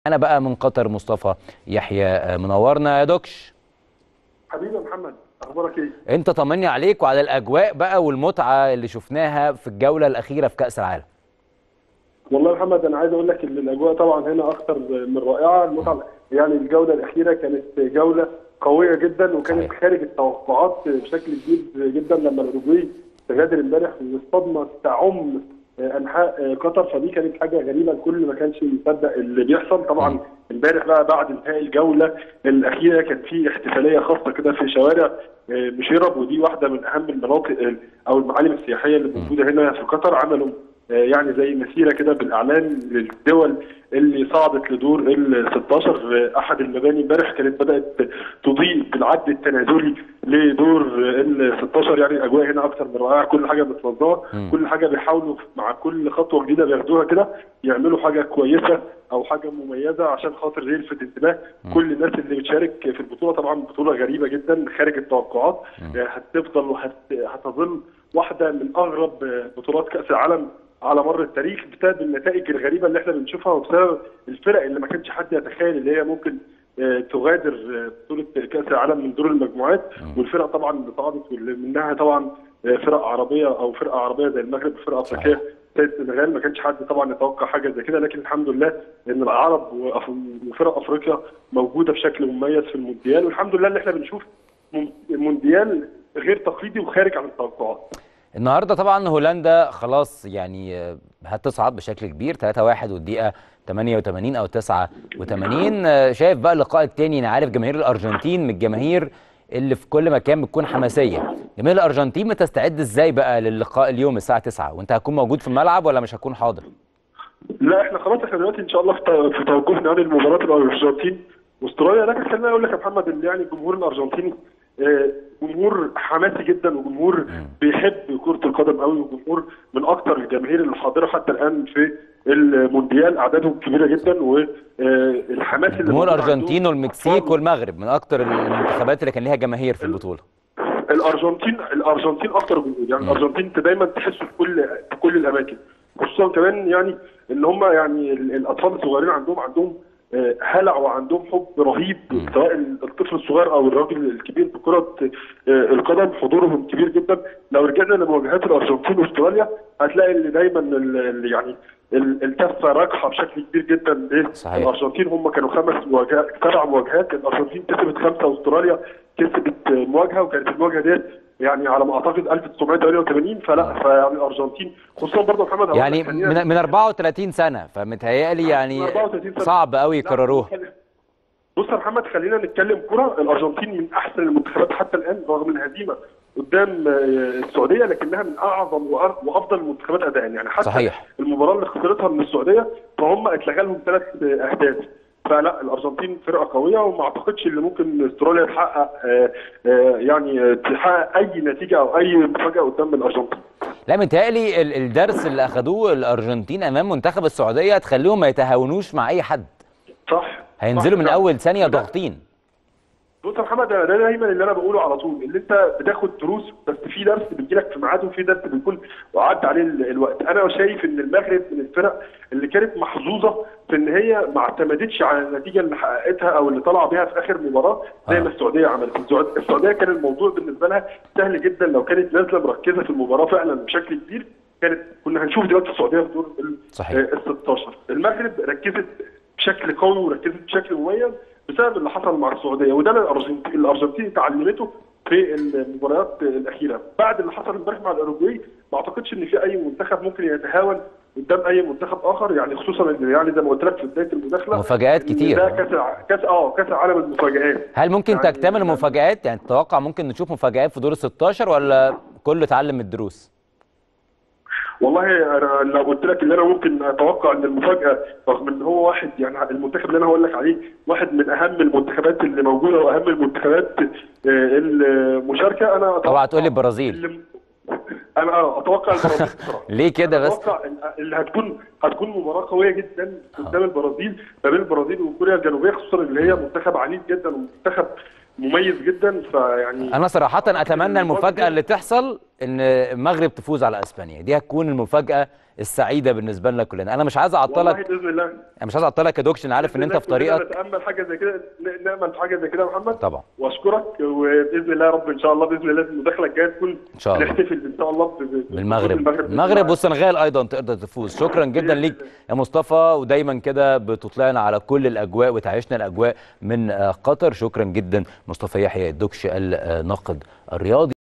انا بقى من قطر مصطفى يحيى آه، منورنا يا دوكش حبيبي يا محمد اخبارك ايه؟ انت طمني عليك وعلى الاجواء بقى والمتعه اللي شفناها في الجوله الاخيره في كاس العالم والله يا محمد انا عايز اقول لك ان الاجواء طبعا هنا اكثر من رائعه المتعه يعني الجوله الاخيره كانت جوله قويه جدا وكانت صحيح. خارج التوقعات بشكل كبير جدا لما الاوروجواي تغادر امبارح والصدمه تعم انحاء قطر فدي كانت حاجه غريبه الكل ما كانش مصدق اللي بيحصل طبعا امبارح بقى بعد انتهاء الجوله الاخيره كان في احتفاليه خاصه كده في شوارع مشيرب ودي واحده من اهم المناطق او المعالم السياحيه اللي موجوده هنا في قطر عملوا يعني زي مسيره كده بالاعلان للدول اللي صعدت لدور ال 16 احد المباني امبارح كانت بدات تضيء بالعد التنازلي لدور ال 16 يعني الاجواء هنا اكثر من رائعه كل حاجه متنظمه كل حاجه بيحاولوا مع كل خطوه جديده بياخدوها كده يعملوا حاجه كويسه او حاجه مميزه عشان خاطر يلفت انتباه كل الناس اللي بتشارك في البطوله طبعا بطوله غريبه جدا خارج التوقعات هتفضل وهتظل واحده من اغرب بطولات كاس العالم على مر التاريخ بسبب النتائج الغريبه اللي احنا بنشوفها وبسبب الفرق اللي ما كانش حد يتخيل اللي هي ممكن تغادر بطوله كاس العالم من دور المجموعات والفرق طبعا اللي صعدت واللي منها طبعا فرق عربيه او فرقه عربيه زي المغرب وفرقه افريقيه زي السنغال ما كانش حد طبعا يتوقع حاجه زي كده لكن الحمد لله ان العرب وفرق افريقيا موجوده بشكل مميز في المونديال والحمد لله ان احنا بنشوف مونديال غير تقليدي وخارج عن التوقعات. النهارده طبعا هولندا خلاص يعني هتصعد بشكل كبير 3-1 والدقيقه 88 او 89 شايف بقى اللقاء الثاني انا عارف جماهير الارجنتين من الجماهير اللي في كل مكان بتكون حماسيه جماهير الارجنتين بتستعد ازاي بقى للقاء اليوم الساعه 9 وانت هتكون موجود في الملعب ولا مش هتكون حاضر لا احنا خلاص احنا دلوقتي ان شاء الله في توقفنا عن المباراه الارجنتين واستراليا لكن خليني اقول لك يا محمد ان يعني الجمهور الارجنتيني جمهور حماسي جدا وجمهور بيحب كره القدم قوي وجمهور من اكثر الجماهير اللي حاضره حتى الان في المونديال اعدادهم كبيره جدا والحماس اللي جمهور الارجنتين والمكسيك والمغرب من اكثر المنتخبات اللي كان ليها جماهير في البطوله الارجنتين الارجنتين اكثر جمهور يعني م. الارجنتين انت دايما تحسه في كل في كل الاماكن خصوصا كمان يعني ان هم يعني الاطفال الصغيرين عندهم عندهم هلع وعندهم حب رهيب سواء الطفل الصغير او الراجل الكبير في كره القدم حضورهم كبير جدا لو رجعنا لمواجهات الارجنتين واستراليا هتلاقي اللي دايما اللي يعني الكفه راجحه بشكل كبير جدا للارجنتين هم كانوا خمس مواجهات سبع مواجهات الارجنتين كسبت خمسه واستراليا كسبت مواجهه وكانت المواجهه ديت يعني على ما اعتقد 1988 فلا فيعني الارجنتين خصوصا برضه محمد يعني من, من 34 سنه فمتهيألي يعني صعب قوي يكرروها بص يا محمد خلينا نتكلم كره الارجنتين من احسن المنتخبات حتى الان رغم الهزيمه قدام السعوديه لكنها من اعظم وافضل المنتخبات اداء يعني حتى صحيح. المباراه اللي خسرتها من السعوديه فهم اتلغى لهم ثلاث اهداف فلا الارجنتين فرقه قويه وما اعتقدش ان ممكن استراليا تحقق آآ آآ يعني تحقق اي نتيجه او اي مفاجاه قدام الارجنتين لا متهيألي الدرس اللي اخذوه الارجنتين امام منتخب السعوديه تخليهم ما يتهاونوش مع اي حد صح هينزلوا صح من اول ثانيه ضاغطين بص يا محمد ده دايما اللي انا بقوله على طول اللي انت بتاخد دروس بس في درس بيجي لك في ميعاده وفي درس بيكون وعدى عليه الوقت انا شايف ان المغرب من الفرق اللي كانت محظوظه في ان هي ما اعتمدتش على النتيجه اللي حققتها او اللي طلع بيها في اخر مباراه زي ما السعوديه عملت السعوديه كان الموضوع بالنسبه لها سهل جدا لو كانت نازله مركزه في المباراه فعلا بشكل كبير كانت كنا هنشوف دلوقتي السعوديه في دور ال 16 المغرب ركزت بشكل قوي وركزت بشكل مميز بسبب اللي حصل مع السعوديه وده الارجنتين الارجنتين اتعلمته في المباريات الاخيره بعد اللي حصل امبارح مع الاوروجواي ما اعتقدش ان في اي منتخب ممكن يتهاون قدام اي منتخب اخر يعني خصوصا ان يعني زي ما قلت لك في بدايه المداخله مفاجآت كتير ده كاس كاس اه كاس عالم المفاجآت هل ممكن يعني تكتمل المفاجآت يعني تتوقع ممكن نشوف مفاجآت في دور ال 16 ولا كله اتعلم الدروس؟ والله انا لو قلت لك ان انا ممكن اتوقع ان المفاجاه رغم ان هو واحد يعني المنتخب اللي انا هقول لك عليه واحد من اهم المنتخبات اللي موجوده واهم المنتخبات المشاركه انا اوعى تقول لي البرازيل انا اتوقع البرازيل بصراحه ليه كده بس؟ اتوقع اللي هتكون هتكون مباراه قويه جدا قدام البرازيل ما بين البرازيل وكوريا الجنوبيه خصوصا اللي هي منتخب عنيف جدا ومنتخب مميز جدا فيعني انا صراحه اتمنى المفاجاه اللي تحصل ان المغرب تفوز على اسبانيا دي هتكون المفاجاه السعيده بالنسبه لنا كلنا انا مش عايز والله اعطلك باذن الله انا مش عايز اعطلك يا دوكش انا عارف ان انت في طريقك نتامل حاجه زي كده ن- نامل في حاجه زي كده يا محمد طبعا واشكرك وباذن الله يا رب ان شاء الله باذن الله المداخله الجايه تكون إن شاء الله. نحتفل ان شاء الله ب- ب- بالمغرب بإذن المغرب الله. والسنغال ايضا تقدر تفوز شكرا جدا ليك يا مصطفى ودايما كده بتطلعنا على كل الاجواء وتعيشنا الاجواء من آه، قطر شكرا جدا مصطفى يحيى الدكش الناقد الرياضي